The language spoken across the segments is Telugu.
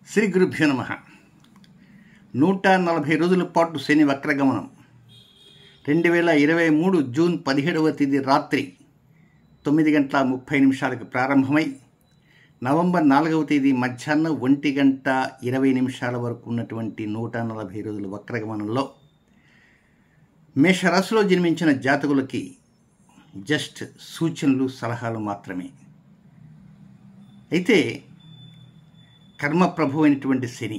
శ్రీ గురుభ్యో నమ నూట నలభై రోజుల పాటు శని వక్రగమనం రెండు వేల ఇరవై మూడు జూన్ పదిహేడవ తేదీ రాత్రి తొమ్మిది గంటల ముప్పై నిమిషాలకు ప్రారంభమై నవంబర్ నాలుగవ తేదీ మధ్యాహ్నం ఒంటి గంట ఇరవై నిమిషాల వరకు ఉన్నటువంటి నూట నలభై రోజుల వక్రగమనంలో మేషరాశిలో జన్మించిన జాతకులకి జస్ట్ సూచనలు సలహాలు మాత్రమే అయితే కర్మ ప్రభు అయినటువంటి శని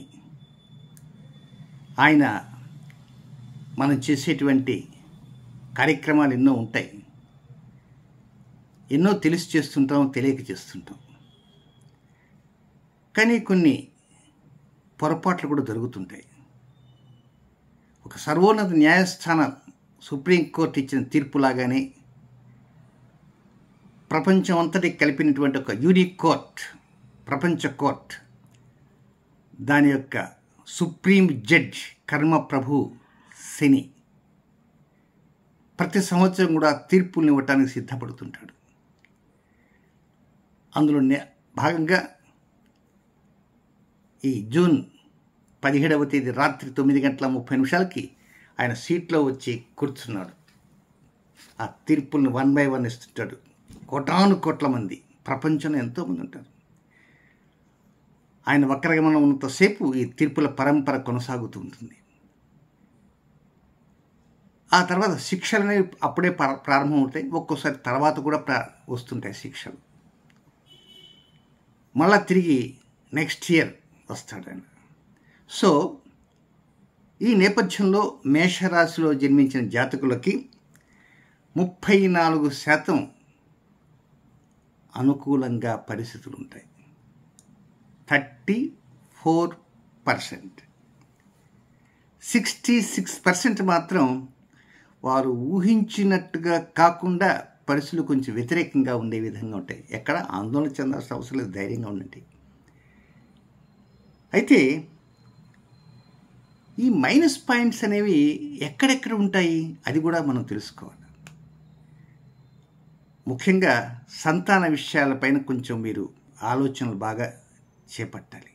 ఆయన మనం చేసేటువంటి కార్యక్రమాలు ఎన్నో ఉంటాయి ఎన్నో తెలిసి చేస్తుంటాం తెలియక చేస్తుంటాం కానీ కొన్ని పొరపాట్లు కూడా జరుగుతుంటాయి ఒక సర్వోన్నత న్యాయస్థానం సుప్రీంకోర్టు ఇచ్చిన తీర్పులాగానే ప్రపంచం అంతటి కలిపినటువంటి ఒక యూనిక్ కోర్ట్ ప్రపంచ కోర్ట్ దాని యొక్క సుప్రీం జడ్జ్ కర్మ ప్రభు శని ప్రతి సంవత్సరం కూడా తీర్పుల్ని ఇవ్వటానికి సిద్ధపడుతుంటాడు అందులో నే- భాగంగా ఈ జూన్ పదిహేడవ తేదీ రాత్రి తొమ్మిది గంటల ముప్పై నిమిషాలకి ఆయన సీట్లో వచ్చి కూర్చున్నాడు ఆ తీర్పుల్ని వన్ బై వన్ ఇస్తుంటాడు కోటాను కోట్ల మంది ప్రపంచంలో ఎంతోమంది ఉంటారు ఆయన వక్రగమనం ఉన్నంతసేపు ఈ తీర్పుల పరంపర కొనసాగుతూ ఉంటుంది ఆ తర్వాత శిక్షలు అనేవి అప్పుడే ప్ర- ప్రారంభమవుతాయి ఒక్కోసారి తర్వాత కూడా ప్రా వస్తుంటాయి శిక్షలు మళ్ళా తిరిగి నెక్స్ట్ ఇయర్ వస్తాడు ఆయన సో ఈ నేపథ్యంలో మేషరాశిలో జన్మించిన జాతకులకి ముప్పై నాలుగు శాతం అనుకూలంగా పరిస్థితులు ఉంటాయి thirty four percent sixty six percent మాత్రం వారు ఊహించినట్టుగా కాకుండా పరిస్థితులు కొంచెం వ్యతిరేకంగా ఉండే విధంగా ఉంటాయి ఎక్కడ ఆందోళన చెందాల్సిన అవసరం లేదు ధైర్యంగా ఉండండి అయితే ఈ మైనస్ పాయింట్స్ అనేవి ఎక్కడెక్కడ ఉంటాయి అది కూడా మనం తెలుసుకోవాలి ముఖ్యంగా సంతాన విషయాలపైన కొంచెం మీరు ఆలోచనలు బాగా చేపట్టాలి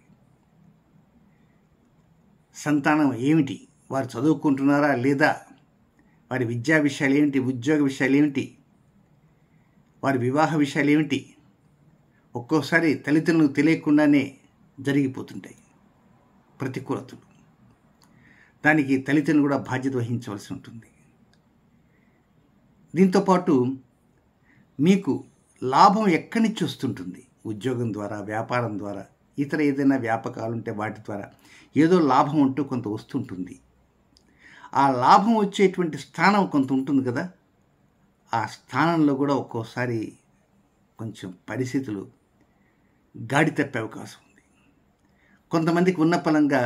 సంతానం ఏమిటి వారు చదువుకుంటున్నారా లేదా వారి విద్యా విషయాలు ఏమిటి ఉద్యోగ విషయాలు ఏమిటి వారి వివాహ విషయాలు ఏమిటి ఒక్కోసారి తల్లిదండ్రులకు తెలియకుండానే జరిగిపోతుంటాయి ప్రతికూలతలు దానికి తల్లిదండ్రులు కూడా బాధ్యత వహించవలసి ఉంటుంది దీంతోపాటు మీకు లాభం ఎక్కడి నుంచి వస్తుంటుంది ఉద్యోగం ద్వారా వ్యాపారం ద్వారా ఇతర ఏదైనా వ్యాపకాలు ఉంటే వాటి ద్వారా ఏదో లాభం ఉంటూ కొంత వస్తుంటుంది ఆ లాభం వచ్చేటువంటి స్థానం కొంత ఉంటుంది కదా ఆ స్థానంలో కూడా ఒక్కోసారి కొంచెం పరిస్థితులు గాడి తప్పే అవకాశం ఉంది కొంతమందికి ఉన్న పలంగా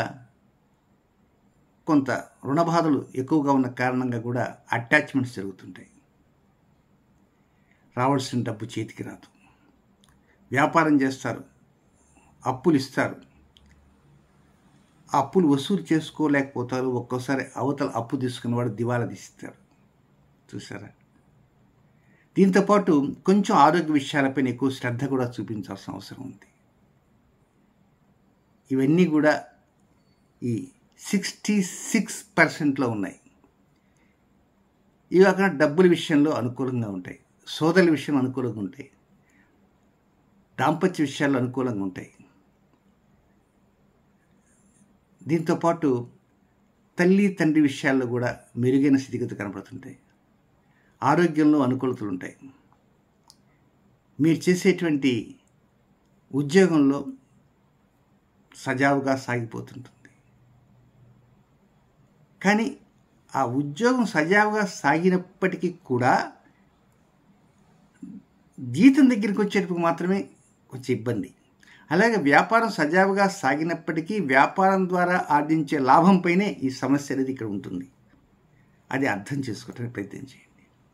కొంత రుణబాధలు ఎక్కువగా ఉన్న కారణంగా కూడా అటాచ్మెంట్స్ జరుగుతుంటాయి రావాల్సిన డబ్బు చేతికి రాదు వ్యాపారం చేస్తారు అప్పులు ఇస్తారు ఆ అప్పులు వసూలు చేసుకోలేకపోతారు ఒక్కోసారి అవతల అప్పు తీసుకున్నవాడు దివాలా తీస్తారు చూసారా దీంతోపాటు కొంచెం ఆరోగ్య విషయాలపైన ఎక్కువ శ్రద్ధ కూడా చూపించాల్సిన అవసరం ఉంది ఇవన్నీ కూడా ఈ సిక్స్టీ సిక్స్ పర్సెంట్లో ఉన్నాయి ఇవి అక్కడ డబ్బుల విషయంలో అనుకూలంగా ఉంటాయి సోదరుల విషయం అనుకూలంగా ఉంటాయి దాంపత్య విషయాల్లో అనుకూలంగా ఉంటాయి దీంతోపాటు తల్లి తండ్రి విషయాల్లో కూడా మెరుగైన స్థితిగతి కనపడుతుంటాయి ఆరోగ్యంలో అనుకూలతలు ఉంటాయి మీరు చేసేటువంటి ఉద్యోగంలో సజావుగా సాగిపోతుంటుంది కానీ ఆ ఉద్యోగం సజావుగా సాగినప్పటికీ కూడా జీతం దగ్గరికి వచ్చేటప్పుడు మాత్రమే కొంచెం ఇబ్బంది అలాగే వ్యాపారం సజావుగా సాగినప్పటికీ వ్యాపారం ద్వారా ఆర్జించే లాభంపైనే ఈ సమస్య అనేది ఇక్కడ ఉంటుంది అది అర్థం చేసుకోవడానికి ప్రయత్నం చేయండి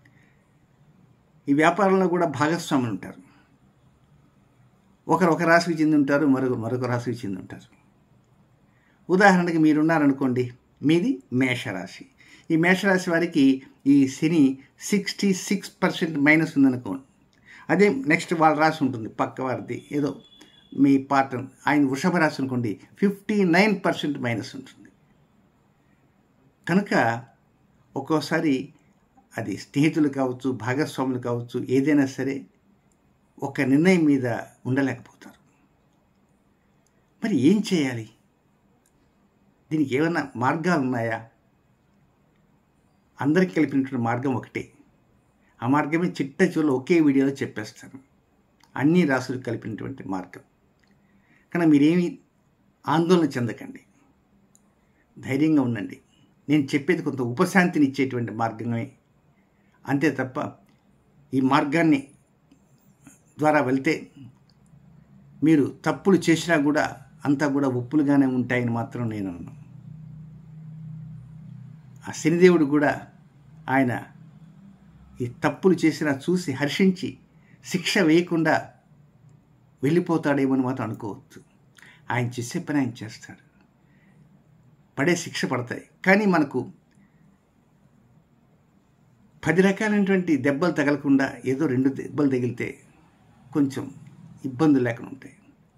ఈ వ్యాపారంలో కూడా భాగస్వాములు ఉంటారు ఒకరు ఒక రాశికి చెంది ఉంటారు మరొక మరొక రాశికి చెంది ఉంటారు ఉదాహరణకి మీరున్నారనుకోండి మీది మేషరాశి ఈ మేషరాశి వారికి ఈ Shani sixty six percent minus ఉందనుకోండి అదే నెక్స్ట్ వాళ్ళ రాశి ఉంటుంది పక్క వారిది ఏదో మీ పార్ట్నర్ ఆయన వృషభ రాశి అనుకోండి ఫిఫ్టీ నైన్ పర్సెంట్ మైనస్ ఉంటుంది కనుక ఒక్కోసారి అది స్నేహితులు కావచ్చు భాగస్వాములు కావచ్చు ఏదైనా సరే ఒక నిర్ణయం మీద ఉండలేకపోతారు మరి ఏం చేయాలి దీనికి ఏమైనా మార్గాలు ఉన్నాయా అందరికి కలిపినటువంటి మార్గం ఒకటే ఆ మార్గమే చిట్ట చివరిలో ఒకే వీడియోలో చెప్పేస్తాను అన్ని రాసులు కలిపినటువంటి మార్గం కానీ మీరేమి ఆందోళన చెందకండి ధైర్యంగా ఉండండి నేను చెప్పేది కొంత ఉపశాంతిని ఇచ్చేటువంటి మార్గమే అంతే తప్ప ఈ మార్గాన్ని ద్వారా వెళ్తే మీరు తప్పులు చేసినా కూడా అంతా కూడా ఒప్పులుగానే ఉంటాయని మాత్రం నేను అన్నాను ఆ శనిదేవుడు కూడా ఆయన ఈ తప్పులు చేసినా చూసి హర్షించి శిక్ష వేయకుండా వెళ్ళిపోతాడేమో అని మాత్రం అనుకోవద్దు ఆయన చేసే పని ఆయన చేస్తాడు పడే శిక్ష పడతాయి కానీ మనకు పది రకాలైనటువంటి దెబ్బలు తగలకుండా ఏదో రెండు దెబ్బలు తగిలితే కొంచెం ఇబ్బందులు లేకుండా ఉంటాయి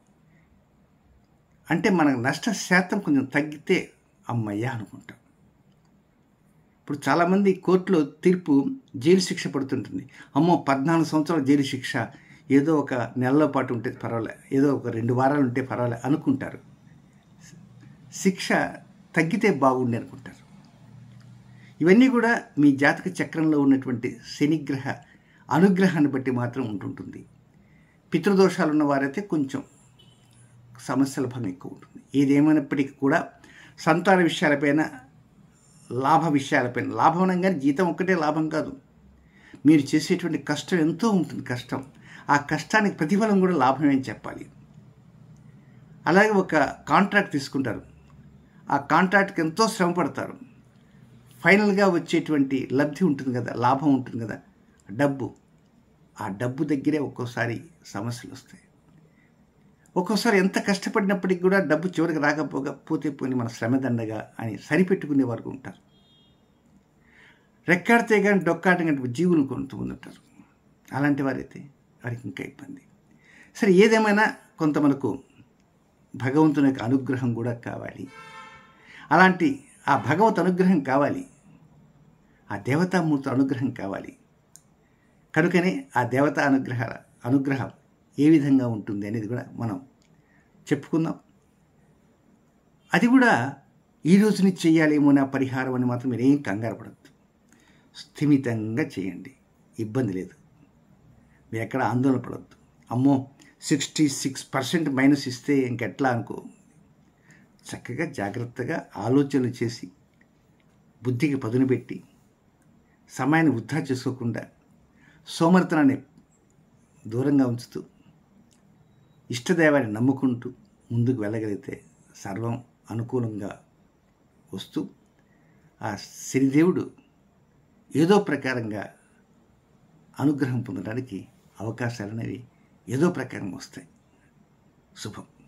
అంటే మనకు నష్ట శాతం కొంచెం తగ్గితే అమ్మయ్యా అనుకుంటాం ఇప్పుడు చాలామంది కోర్టులో తీర్పు జైలు శిక్ష పడుతుంటుంది అమ్మో పద్నాలుగు సంవత్సరాల జైలు శిక్ష ఏదో ఒక నెలలో పాటు ఉంటే పర్వాలే ఏదో ఒక రెండు వారాలు ఉంటే పర్వాలే అనుకుంటారు శిక్ష తగ్గితే బాగుండి అనుకుంటారు ఇవన్నీ కూడా మీ జాతక చక్రంలో ఉన్నటువంటి శనిగ్రహ అనుగ్రహాన్ని బట్టి మాత్రం ఉంటుంటుంది పితృదోషాలు ఉన్న వారైతే కొంచెం సమస్యల ఫలం ఎక్కువ ఉంటుంది ఏదేమైనప్పటికీ కూడా సంతాన విషయాలపైన లాభ విషయాలపైన లాభం అనగానే జీతం ఒక్కటే లాభం కాదు మీరు చేసేటువంటి కష్టం ఎంతో ఉంటుంది కష్టం ఆ కష్టానికి ప్రతిఫలం కూడా లాభమే అని చెప్పాలి అలాగే ఒక కాంట్రాక్ట్ తీసుకుంటారు ఆ కాంట్రాక్ట్కి ఎంతో శ్రమ పడతారు ఫైనల్గా వచ్చేటువంటి లబ్ధి ఉంటుంది కదా లాభం ఉంటుంది కదా డబ్బు ఆ డబ్బు దగ్గరే ఒక్కోసారి సమస్యలు వస్తాయి ఒక్కోసారి ఎంత కష్టపడినప్పటికీ కూడా డబ్బు చివరికి రాకపోగా పోతే పోని మన శ్రమదండగా అని సరిపెట్టుకునే వారు ఉంటారు రెక్కాడితే కానీ డొక్కాట కానీ జీవులు కొంతమంది ఉంటారు అలాంటి వారైతే వారికి ఇంకా ఇబ్బంది సరే ఏదేమైనా కొంత మనకు భగవంతుని యొక్క అనుగ్రహం కూడా కావాలి అలాంటి ఆ భగవత్ అనుగ్రహం కావాలి ఆ దేవతామూర్తి అనుగ్రహం కావాలి కనుకనే ఆ దేవతా అనుగ్రహ అనుగ్రహం ఏ విధంగా ఉంటుంది అనేది కూడా మనం చెప్పుకుందాం అది కూడా ఈ రోజుని చేయాలేమో నా పరిహారం అని మాత్రం మీరేం కంగారు పడద్దు స్థిమితంగా చేయండి ఇబ్బంది లేదు మీరు ఎక్కడ ఆందోళన పడద్దు అమ్మో సిక్స్టీ సిక్స్ పర్సెంట్ మైనస్ ఇస్తే ఇంకెట్లా అనుకో చక్కగా జాగ్రత్తగా ఆలోచనలు చేసి బుద్ధికి పదును పెట్టి సమయాన్ని వృధా చేసుకోకుండా సోమర్తనాన్ని దూరంగా ఉంచుతూ ఇష్టదైవాన్ని నమ్ముకుంటూ ముందుకు వెళ్ళగలిగితే సర్వం అనుకూలంగా వస్తూ ఆ శనిదేవుడు ఏదో ప్రకారంగా అనుగ్రహం పొందడానికి అవకాశాలు అనేవి ఏదో ప్రకారం వస్తాయి శుభం